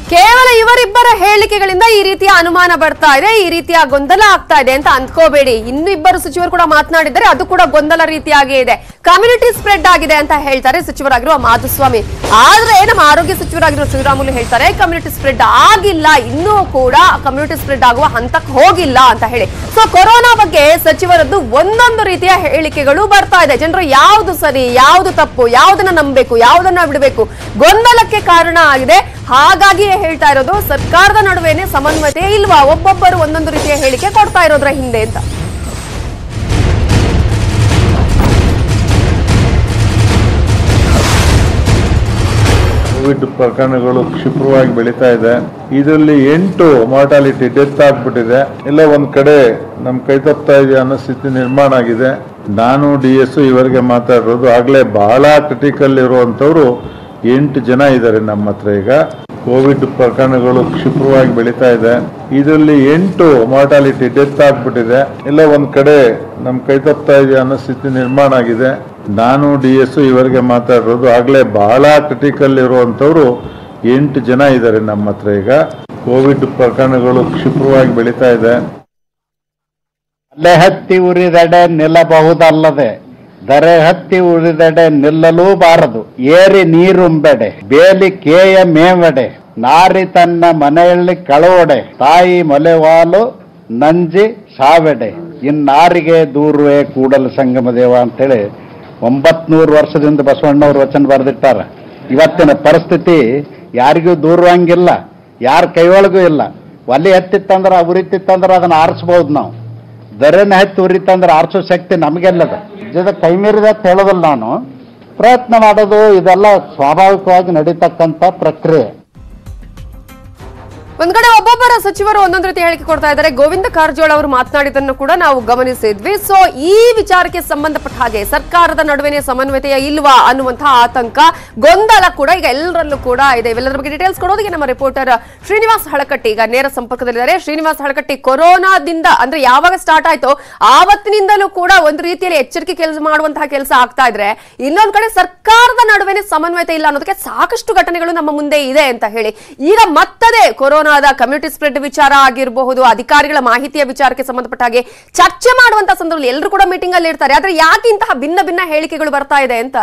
ಕೇವಲ ಇವರಿಬ್ಬರ ಹೇಳಿಕೆಗಳಿಂದ ಈ ರೀತಿಯ ಅನುಮಾನ ಬರ್ತಾ ಇದೆ ಈ ರೀತಿಯ ಗೊಂದಲ ಆಗ್ತಾ ಇದೆ ಅಂತ ಅಂದ್ಕೋಬೇಡಿ ಇನ್ನು ಇಬ್ಬರು ಸಚಿವರು ಕೂಡ ಮಾತನಾಡಿದ್ದಾರೆ ಅದು ಕೂಡ ಗೊಂದಲ ರೀತಿಯಾಗೇ ಇದೆ ಕಮ್ಯುನಿಟಿ ಸ್ಪ್ರೆಡ್ ಆಗಿದೆ ಅಂತ ಹೇಳ್ತಾರೆ ಸಚಿವರಾಗಿರುವ ಮಾಧುಸ್ವಾಮಿ ಆದ್ರೆ ನಮ್ಮ ಆರೋಗ್ಯ ಸಚಿವರಾಗಿರುವ ಶ್ರೀರಾಮುಲು ಹೇಳ್ತಾರೆ ಕಮ್ಯುನಿಟಿ ಸ್ಪ್ರೆಡ್ ಆಗಿಲ್ಲ ಇನ್ನೂ ಕೂಡ ಕಮ್ಯುನಿಟಿ ಸ್ಪ್ರೆಡ್ ಆಗುವ ಹಂತಕ್ಕೆ ಹೋಗಿಲ್ಲ ಅಂತ ಹೇಳಿ ಸೊ ಕೊರೋನಾ ಬಗ್ಗೆ ಸಚಿವರದ್ದು ಒಂದೊಂದು ರೀತಿಯ ಹೇಳಿಕೆಗಳು ಬರ್ತಾ ಇದೆ ಜನರು ಯಾವುದು ಸರಿ ಯಾವುದು ತಪ್ಪು ಯಾವುದನ್ನ ನಂಬಬೇಕು ಯಾವುದನ್ನ ಬಿಡಬೇಕು ಗೊಂದಲಕ್ಕೆ ಕಾರಣ ಆಗಿದೆ ಹಾಗಾಗಿಯೇ ಹೇಳ್ತಾ ಇರೋದು ಸರ್ಕಾರದ ನಡುವೆನೆ ಸಮನ್ವಯತೆ ಇಲ್ವಾ ಒಬ್ಬೊಬ್ಬರು ಒಂದೊಂದು ರೀತಿಯ ಹೇಳಿಕೆ ಕೊಡ್ತಾ ಇರೋದ್ರ ಹಿಂದೆ ಅಂತ ಕೋವಿಡ್ ಪ್ರಕರಣಗಳು ಕ್ಷಿಪ್ರವಾಗಿ ಬೆಳೀತಾ ಇದೆ ಇದರಲ್ಲಿ ಎಂಟು ಮಾರ್ಟಾಲಿಟಿ ಡೆತ್ ಆಗ್ಬಿಟ್ಟಿದೆ ಎಲ್ಲ ಒಂದ್ ಕಡೆ ನಮ್ ಕೈ ತಪ್ತಾ ಇದೆ ಅನ್ನೋ ಸ್ಥಿತಿ ನಿರ್ಮಾಣ ಆಗಿದೆ ನಾನು ಡಿ ಎಸ್ ಇವರಿಗೆ ಮಾತಾಡಿರೋದು ಆಗ್ಲೇ ಬಹಳ ಕ್ರಿಟಿಕಲ್ ಇರುವಂತವ್ರು ಎಂಟು ಜನ ಇದ್ದಾರೆ ನಮ್ಮ ಹತ್ರ ಈಗ ಕೋವಿಡ್ ಪ್ರಕರಣಗಳು ಕ್ಷಿಪ್ರವಾಗಿ ಬೆಳೀತಾ ಇದೆ ಇದರಲ್ಲಿ ಎಂಟು ಮಾರ್ಟಾಲಿಟಿ ಡೆತ್ ಆಗ್ಬಿಟ್ಟಿದೆ ಎಲ್ಲ ಒಂದ್ ಕಡೆ ನಮ್ ಕೈ ತಪ್ತಾ ಇದೆ ಅನ್ನೋ ಸ್ಥಿತಿ ನಿರ್ಮಾಣ ಆಗಿದೆ ನಾನು ಡಿ ಎಸ್ ಇವರಿಗೆ ಮಾತಾಡಿರೋದು ಆಗ್ಲೇ ಬಹಳ ಕ್ರಿಟಿಕಲ್ ಇರುವಂತವ್ರು ಎಂಟು ಜನ ಇದ್ದಾರೆ ನಮ್ಮ ಹತ್ರ ಈಗ ಕೋವಿಡ್ ಪ್ರಕರಣಗಳು ಕ್ಷಿಪ್ರವಾಗಿ ಬೆಳೀತಾ ಇದೆ ಅಲೆ ಹತ್ತಿ ಉರಿದೆಡೆ ನಿಲ್ಲಬಹುದಲ್ಲದೆ ದರೆ ಹತ್ತಿ ಉರಿದೆಡೆ ನಿಲ್ಲಲೂಬಾರದು ಏರಿ ನೀರುಂಬೆಡೆ ಬೇಲಿ ಕೇಯ ಮೇವೆಡೆ ನಾರಿ ತನ್ನ ಮನೆಯಲ್ಲಿ ಕಳವಡೆ ತಾಯಿ ಮೊಲೆವಾಲು ನಂಜಿ ಸಾವೆಡೆ ಇನ್ನಾರಿಗೆ ದೂರುವೆ ಕೂಡಲ ಸಂಗಮ ದೇವ ಅಂತೇಳಿ ಒಂಬತ್ನೂರು ವರ್ಷದಿಂದ ಬಸವಣ್ಣವ್ರು ವಚನ ಬರೆದಿಟ್ಟಾರ ಇವತ್ತಿನ ಪರಿಸ್ಥಿತಿ ಯಾರಿಗೂ ದೂರುವಂಗಿಲ್ಲ ಯಾರ ಕೈಯೊಳಗೂ ಇಲ್ಲ ಒಲೆ ಎತ್ತಿತ್ತಂದ್ರೆ ಉರಿತಿತ್ತಂದ್ರೆ ಅದನ್ನ ಆರಿಸ್ಬೋದು ನಾವು ದರನ ಹತ್ತಿ ಉರಿತಂದ್ರೆ ಆರಿಸೋ ಶಕ್ತಿ ನಮಗೆಲ್ಲದ ಜೊತೆ ಕೈ ಮೀರಿದ ಅಂತ ಹೇಳೋದಿಲ್ಲ ನಾನು ಪ್ರಯತ್ನ ಮಾಡೋದು ಇದೆಲ್ಲ ಸ್ವಾಭಾವಿಕವಾಗಿ ನಡೀತಕ್ಕಂಥ ಪ್ರಕ್ರಿಯೆ ಒಂದ್ ಕಡೆ ಒಬ್ಬೊಬ್ಬರ ಸಚಿವರು ಒಂದೊಂದು ರೀತಿ ಹೇಳಿಕೆ ಕೊಡ್ತಾ ಇದ್ದಾರೆ ಗೋವಿಂದ ಕಾರಜೋಳ ಅವರು ಮಾತನಾಡಿದ್ದನ್ನು ಕೂಡ ನಾವು ಗಮನಿಸಿದ್ವಿ ಸೊ ಈ ವಿಚಾರಕ್ಕೆ ಸಂಬಂಧಪಟ್ಟ ಹಾಗೆ ಸರ್ಕಾರದ ನಡುವೆನೆ ಸಮನ್ವಯತೆಯ ಇಲ್ವಾ ಅನ್ನುವಂತಹ ಆತಂಕ ಗೊಂದಲ ಕೂಡ ಈಗ ಎಲ್ಲರಲ್ಲೂ ಕೂಡ ಇದೆ ಇವೆಲ್ಲದರ ಬಗ್ಗೆ ಡೀಟೇಲ್ಸ್ ಕೊಡೋದಕ್ಕೆ ನಮ್ಮ ರಿಪೋರ್ಟರ್ ಶ್ರೀನಿವಾಸ್ ಹಳಕಟ್ಟಿ ಈಗ ನೇರ ಸಂಪರ್ಕದಲ್ಲಿದ್ದಾರೆ ಶ್ರೀನಿವಾಸ್ ಹಳಕಟ್ಟಿ ಕೊರೋನಾದಿಂದ ಅಂದ್ರೆ ಯಾವಾಗ ಸ್ಟಾರ್ಟ್ ಆಯ್ತೋ ಆವತ್ತಿನಿಂದಲೂ ಕೂಡ ಒಂದು ರೀತಿಯಲ್ಲಿ ಎಚ್ಚರಿಕೆ ಕೆಲಸ ಮಾಡುವಂತಹ ಕೆಲಸ ಆಗ್ತಾ ಇದ್ರೆ ಇನ್ನೊಂದ್ ಕಡೆ ಸರ್ಕಾರದ ನಡುವೆನೆ ಸಮನ್ವಯತೆ ಇಲ್ಲ ಅನ್ನೋದಕ್ಕೆ ಸಾಕಷ್ಟು ಘಟನೆಗಳು ನಮ್ಮ ಮುಂದೆ ಇದೆ ಅಂತ ಹೇಳಿ ಈಗ ಮತ್ತದೇ ಕೊರೋನಾದ ಕಮ್ಯುನಿಟಿ ಸ್ಪ್ರೆಡ್ ವಿಚಾರ ಆಗಿರಬಹುದು ಅಧಿಕಾರಿಗಳ ಮಾಹಿತಿಯ ವಿಚಾರಕ್ಕೆ ಸಂಬಂಧಪಟ್ಟ ಹಾಗೆ ಚರ್ಚೆ ಮಾಡುವಂತ ಸಂದರ್ಭದಲ್ಲಿ ಎಲ್ಲರೂ ಕೂಡ ಮೀಟಿಂಗ್ ಅಲ್ಲಿ ಇರ್ತಾರೆ ಆದ್ರೆ ಯಾಕೆ ಇಂತಹ ಭಿನ್ನ ಭಿನ್ನ ಹೇಳಿಕೆಗಳು ಬರ್ತಾ ಇದೆ ಅಂತ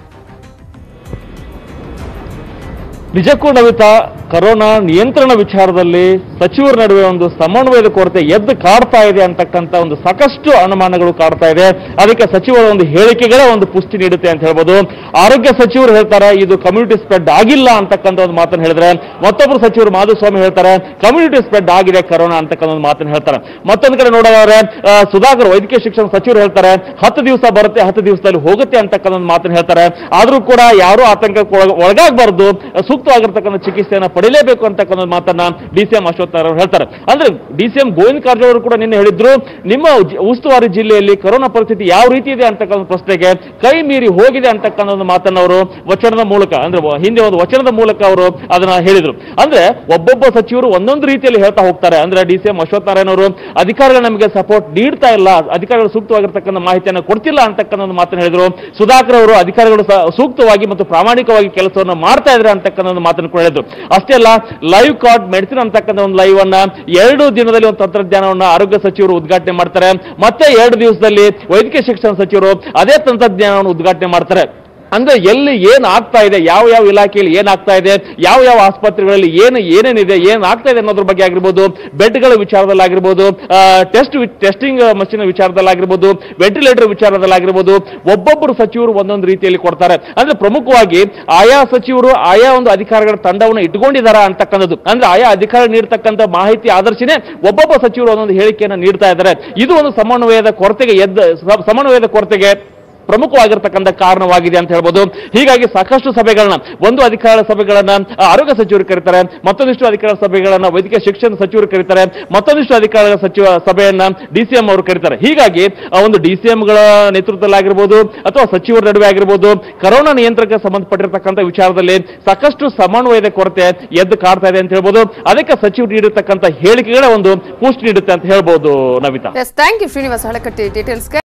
ನಿಜಕ್ಕೂ ನವಿತಾ ಕರೋನಾ ನಿಯಂತ್ರಣ ವಿಚಾರದಲ್ಲಿ ಸಚಿವರ ನಡುವೆ ಒಂದು ಸಮನ್ವಯದ ಕೊರತೆ ಎದ್ದು ಕಾಡ್ತಾ ಇದೆ ಅಂತಕ್ಕಂಥ ಒಂದು ಸಾಕಷ್ಟು ಅನುಮಾನಗಳು ಕಾಡ್ತಾ ಇದೆ ಅದಕ್ಕೆ ಸಚಿವರ ಒಂದು ಹೇಳಿಕೆಗಳೇ ಒಂದು ಪುಷ್ಟಿ ನೀಡುತ್ತೆ ಅಂತ ಹೇಳ್ಬೋದು ಆರೋಗ್ಯ ಸಚಿವರು ಹೇಳ್ತಾರೆ ಇದು ಕಮ್ಯುನಿಟಿ ಸ್ಪ್ರೆಡ್ ಆಗಿಲ್ಲ ಅಂತಕ್ಕಂಥ ಒಂದು ಮಾತನ್ನು ಹೇಳಿದ್ರೆ ಮತ್ತೊಬ್ಬರು ಸಚಿವರು ಮಾಧುಸ್ವಾಮಿ ಹೇಳ್ತಾರೆ ಕಮ್ಯುನಿಟಿ ಸ್ಪ್ರೆಡ್ ಆಗಿದೆ ಕರೋನಾ ಅಂತಕ್ಕಂಥ ಒಂದು ಮಾತನ್ನು ಹೇಳ್ತಾರೆ ಮತ್ತೊಂದು ಕಡೆ ನೋಡೋದಾದ್ರೆ ಆ, ಸುಧಾಕರ್ ವೈದ್ಯಕೀಯ ಶಿಕ್ಷಣ ಸಚಿವರು ಹೇಳ್ತಾರೆ ಹತ್ತು ದಿವಸ ಬರುತ್ತೆ ಹತ್ತು ದಿವಸದಲ್ಲಿ ಹೋಗುತ್ತೆ ಅಂತಕ್ಕಂಥ ಒಂದು ಮಾತನ್ನು ಹೇಳ್ತಾರೆ ಆದ್ರೂ ಕೂಡ ಯಾರು ಆತಂಕಕ್ಕೆ ಒಳಗ- ಒಳಗಾಗಬಾರ್ದು ಸೂಕ್ತವಾಗಿರ್ತಕ್ಕಂಥ ಚಿಕಿತ್ಸೆಯನ್ನ ಪಡಿಲೇಬೇಕು ಅಂತಕ್ಕಂಥ ಒಂದು ಮಾತನ್ನ ಡಿ ಸಿ ಎಂ ಅಶ್ವಥ್ ಅವರು ಹೇಳ್ತಾರೆ ಅಂದ್ರೆ D C M Govinda Karajol ಅವರು ಕೂಡ ನಿನ್ನೆ ಹೇಳಿದ್ರು ನಿಮ್ಮ ಜಿ- ಉಸ್ತುವಾರಿ ಜಿಲ್ಲೆಯಲ್ಲಿ ಕೊರೋನಾ ಪರಿಸ್ಥಿತಿ ಯಾವ ರೀತಿ ಇದೆ ಅಂತಕ್ಕಂಥ ಒಂದು ಪ್ರಶ್ನೆಗೆ ಕೈ ಮೀರಿ ಹೋಗಿದೆ ಅಂತಕ್ಕಂಥ ಒಂದು ಮಾತನ್ನ ಅವರು ವಚನದ ಮೂಲಕ ಅಂದ್ರೆ ವ- ಹಿಂದೆ ಒಂದು ವಚನದ ಮೂಲಕ ಅವರು ಅದನ್ನ ಹೇಳಿದ್ರು ಅಂದ್ರೆ ಒಬ್ಬೊಬ್ಬ ಸಚಿವರು ಒಂದೊಂದು ರೀತಿಯಲ್ಲಿ ಹೇಳ್ತಾ ಹೋಗ್ತಾರೆ ಅಂದ್ರೆ D C M Ashwath Narayana ಅವರು ಅಧಿಕಾರಿಗಳು ನಮಗೆ ಸಪೋರ್ಟ್ ನೀಡ್ತಾ ಇಲ್ಲ ಅಧಿಕಾರಿಗಳು ಸೂಕ್ತವಾಗಿರ್ತಕ್ಕಂಥ ಮಾಹಿತಿಯನ್ನು ಕೊಡ್ತಿಲ್ಲ ಅಂತಕ್ಕಂಥ ಒಂದು ಮಾತನ್ನು ಹೇಳಿದ್ರು ಸುಧಾಕರ್ ಅವರು ಅಧಿಕಾರಿಗಳು ಸ- ಸೂಕ್ತವಾಗಿ ಮತ್ತು ಪ್ರಾಮಾಣಿಕವಾಗಿ ಕೆಲಸವನ್ನು ಮಾಡ್ತಾ ಇದ್ದಾರೆ ಅಂತಕ್ಕಂಥ ಒಂದು ಮಾತನ್ನು ಕೂಡ ಹೇಳಿದ್ರು ಅಷ್ಟೇ ಅಲ್ಲ ಲೈವ್ ಕಾರ್ಡ್ ಮೆಡಿಸಿನ್ ಅಂತಕ್ಕಂಥ ಒಂದು ಲೈವ್ ಅನ್ನ ಎರಡು ದಿನದಲ್ಲಿ ಒಂದು ತಂತ್ರಜ್ಞಾನವನ್ನ ಆರೋಗ್ಯ ಸಚಿವರು ಉದ್ಘಾಟನೆ ಮಾಡ್ತಾರೆ ಮತ್ತೆ ಎರಡು ದಿವಸದಲ್ಲಿ ವೈದ್ಯಕೀಯ ಶಿಕ್ಷಣ ಸಚಿವರು ಅದೇ ತಂತ್ರಜ್ಞಾನವನ್ನು ಉದ್ಘಾಟನೆ ಮಾಡ್ತಾರೆ ಅಂದ್ರೆ ಎಲ್ಲಿ ಏನ್ ಆಗ್ತಾ ಇದೆ ಯಾವ ಯಾವ ಇಲಾಖೆಯಲ್ಲಿ ಏನ್ ಆಗ್ತಾ ಇದೆ ಯಾವ ಯಾವ ಆಸ್ಪತ್ರೆಗಳಲ್ಲಿ ಏನು ಏನೇನಿದೆ ಏನ್ ಆಗ್ತಾ ಇದೆ ಅನ್ನೋದ್ರ ಬಗ್ಗೆ ಆಗಿರ್ಬೋದು ಬೆಡ್ಗಳ ವಿಚಾರದಲ್ಲಾಗಿರ್ಬೋದು ಟೆಸ್ಟ್ ಟೆಸ್ಟಿಂಗ್ ಮಷಿನ್ ವಿಚಾರದಲ್ಲಾಗಿರ್ಬೋದು ವೆಂಟಿಲೇಟರ್ ವಿಚಾರದಲ್ಲಾಗಿರ್ಬೋದು ಒಬ್ಬೊಬ್ಬರು ಸಚಿವರು ಒಂದೊಂದು ರೀತಿಯಲ್ಲಿ ಕೊಡ್ತಾರೆ ಅಂದ್ರೆ ಪ್ರಮುಖವಾಗಿ ಆಯಾ ಸಚಿವರು ಆಯಾ ಒಂದು ಅಧಿಕಾರಿಗಳ ತಂಡವನ್ನು ಇಟ್ಕೊಂಡಿದ್ದಾರಾ ಅಂತಕ್ಕಂಥದ್ದು ಅಂದ್ರೆ ಆಯಾ ಅಧಿಕಾರಿ ನೀಡ್ತಕ್ಕಂಥ ಮಾಹಿತಿ ಆಧರಿಸಿನೇ ಒಬ್ಬೊಬ್ಬ ಸಚಿವರು ಒಂದೊಂದು ಹೇಳಿಕೆಯನ್ನು ನೀಡ್ತಾ ಇದ್ದಾರೆ ಇದು ಒಂದು ಸಮನ್ವಯದ ಕೊರತೆಗೆ ಎದ್ದ ಸ- ಸಮನ್ವಯದ ಕೊರತೆಗೆ ಪ್ರಮುಖವಾಗಿರ್ತಕ್ಕಂಥ ಕಾರಣವಾಗಿದೆ ಅಂತ ಹೇಳ್ಬೋದು ಹೀಗಾಗಿ ಸಾಕಷ್ಟು ಸಭೆಗಳನ್ನ ಒಂದು ಅಧಿಕಾರ ಸಭೆಗಳನ್ನ ಆ, ಆರೋಗ್ಯ ಸಚಿವರು ಕರೀತಾರೆ ಮತ್ತೊಂದಿಷ್ಟು ಅಧಿಕಾರ ಸಭೆಗಳನ್ನ ವೈದ್ಯಕೀಯ ಶಿಕ್ಷಣ ಸಚಿವರು ಕರೀತಾರೆ ಮತ್ತೊಂದಿಷ್ಟು ಅಧಿಕಾರ ಸಚಿವ ಸಭೆಯನ್ನ ಡಿ ಸಿ ಎಂ ಅವರು ಕರೀತಾರೆ ಹೀಗಾಗಿ ಆ ಒಂದು ಡಿ ಸಿ ಎಂಗಳ ನೇತೃತ್ವದಲ್ಲಾಗಿರ್ಬೋದು ಅಥವಾ ಸಚಿವರ ನಡುವೆ ಆಗಿರ್ಬೋದು ಕರೋನಾ ನಿಯಂತ್ರಣಕ್ಕೆ ಸಂಬಂಧಪಟ್ಟಿರ್ತಕ್ಕಂಥ ವಿಚಾರದಲ್ಲಿ ಸಾಕಷ್ಟು ಸಮನ್ವಯದ ಕೊರತೆ ಎದ್ದು ಕಾಡ್ತಾ ಇದೆ ಅಂತ ಹೇಳ್ಬೋದು ಅದಕ್ಕೆ ಸಚಿವರು ನೀಡಿರ್ತಕ್ಕಂಥ ಹೇಳಿಕೆಗಳೇ ಒಂದು ಪುಷ್ಟಿ ನೀಡುತ್ತೆ ಅಂತ ಹೇಳ್ಬೋದು Navitha yes thank you Srinivas Halakatti ಡೀಟೇಲ್ಸ್ಗೆ